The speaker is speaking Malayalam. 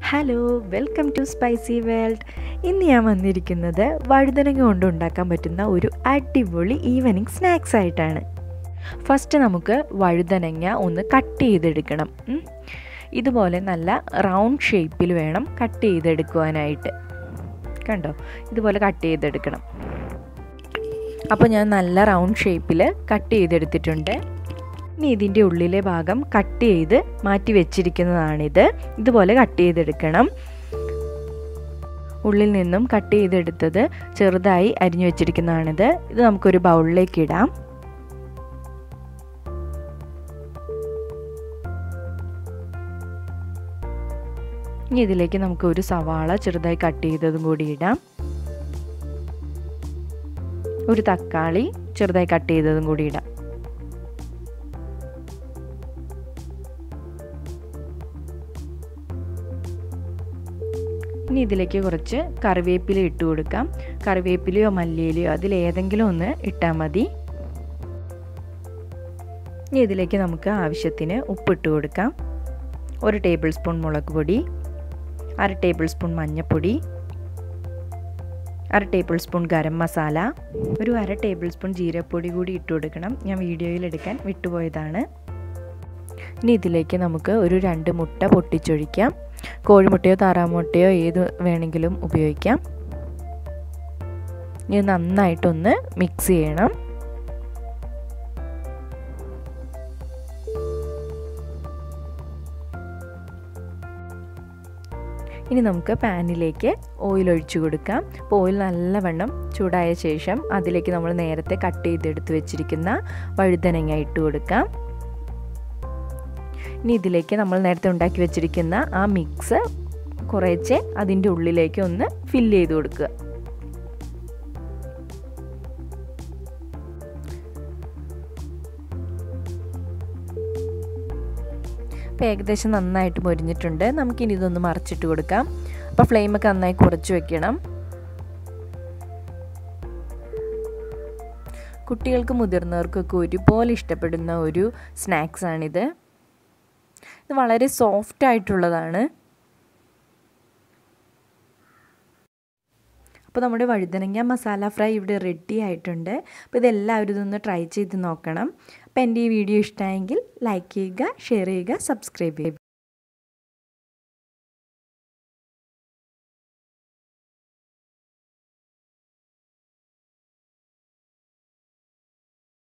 Hello welcome to spicy world ഇന്ന് ഞാൻ വന്നിരിക്കുന്നത് വഴുതനങ്ങ കൊണ്ട് ഉണ്ടാക്കാൻ പറ്റുന്ന ഒരു അടിപൊളി ഈവനിങ് സ്നാക്സ് ആയിട്ടാണ് ഫസ്റ്റ് നമുക്ക് വഴുതനങ്ങ ഒന്ന് കട്ട് ചെയ്തെടുക്കണം ഉം. ഇതുപോലെ നല്ല റൗണ്ട് ഷേപ്പിൽ വേണം കട്ട് ചെയ്തെടുക്കുവാനായിട്ട് കണ്ടോ ഇതുപോലെ കട്ട് ചെയ്തെടുക്കണം അപ്പോൾ ഞാൻ നല്ല റൗണ്ട് ഷേപ്പിൽ കട്ട് ചെയ്തെടുത്തിട്ടുണ്ട് ഇനി ഇതിൻ്റെ ഉള്ളിലെ ഭാഗം കട്ട് ചെയ്ത് മാറ്റി വെച്ചിരിക്കുന്നതാണിത് ഇതുപോലെ കട്ട് ചെയ്തെടുക്കണം ഉള്ളിൽ നിന്നും കട്ട് ചെയ്തെടുത്തത് ചെറുതായി അരിഞ്ഞു വെച്ചിരിക്കുന്നതാണിത് ഇത് നമുക്കൊരു ബൗളിലേക്ക് ഇടാം ഇനി ഇതിലേക്ക് നമുക്ക് ഒരു സവാള ചെറുതായി കട്ട് ചെയ്തതും കൂടി ഇടാം ഒരു തക്കാളി ചെറുതായി കട്ട് ചെയ്തതും കൂടി ഇടാം ഇനി ഇതിലേക്ക് കുറച്ച് കറിവേപ്പില ഇട്ട് കൊടുക്കാം കറിവേപ്പിലയോ മല്ലിയിലയോ അതിലേതെങ്കിലും ഒന്ന് ഇട്ടാൽ മതി ഇനി ഇതിലേക്ക് നമുക്ക് ആവശ്യത്തിന് ഉപ്പിട്ട് കൊടുക്കാം ഒരു ടേബിൾ സ്പൂൺ മുളക് പൊടി അര ടേബിൾ സ്പൂൺ മഞ്ഞൾപ്പൊടി അര ടേബിൾ സ്പൂൺ ഗരം മസാല ഒരു അര ടേബിൾ സ്പൂൺ ജീരപ്പൊടി കൂടി ഇട്ട് കൊടുക്കണം ഞാൻ വീഡിയോയിൽ എടുക്കാൻ വിട്ടുപോയതാണ് ഇനി ഇതിലേക്ക് നമുക്ക് ഒരു രണ്ട് മുട്ട പൊട്ടിച്ചൊഴിക്കാം കോഴിമുട്ടയോ താറാമുട്ടയോ ഏത് വേണമെങ്കിലും ഉപയോഗിക്കാം ഇനി നന്നായിട്ടൊന്ന് മിക്സ് ചെയ്യണം ഇനി നമുക്ക് പാനിലേക്ക് ഓയിൽ ഒഴിച്ചു കൊടുക്കാം അപ്പോൾ ഓയിൽ നല്ലവണ്ണം ചൂടായ ശേഷം അതിലേക്ക് നമ്മൾ നേരത്തെ കട്ട് ചെയ്തെടുത്ത് വെച്ചിരിക്കുന്ന വഴുതനങ്ങ ഇട്ട് കൊടുക്കാം ഇനി ഇതിലേക്ക് നമ്മൾ നേരത്തെ ഉണ്ടാക്കി വെച്ചിരിക്കുന്ന ആ മിക്സ് കുറേശ്ശെ അതിൻ്റെ ഉള്ളിലേക്ക് ഒന്ന് ഫില്ല് ചെയ്ത് കൊടുക്കുക അപ്പോൾ ഏകദേശം നന്നായിട്ട് മൊരിഞ്ഞിട്ടുണ്ട് നമുക്കിനി ഇതൊന്ന് മറിച്ചിട്ട് കൊടുക്കാം അപ്പോൾ ഫ്ലെയിമൊക്കെ നന്നായി കുറച്ച് വെക്കണം കുട്ടികൾക്ക് മുതിർന്നവർക്കൊക്കെ ഒരുപോലെ ഇഷ്ടപ്പെടുന്ന ഒരു സ്നാക്സാണിത് ഇത് വളരെ സോഫ്റ്റ് ആയിട്ടുള്ളതാണ് അപ്പോൾ നമ്മുടെ വഴുതനങ്ങ മസാല ഫ്രൈ ഇവിടെ റെഡി ആയിട്ടുണ്ട് അപ്പോൾ ഇതെല്ലാവരും ഇതൊന്ന് ട്രൈ ചെയ്ത് നോക്കണം അപ്പോൾ എൻ്റെ ഈ വീഡിയോ ഇഷ്ടമായെങ്കിൽ ലൈക്ക് ചെയ്യുക ഷെയർ ചെയ്യുക സബ്സ്ക്രൈബ് ചെയ്യുക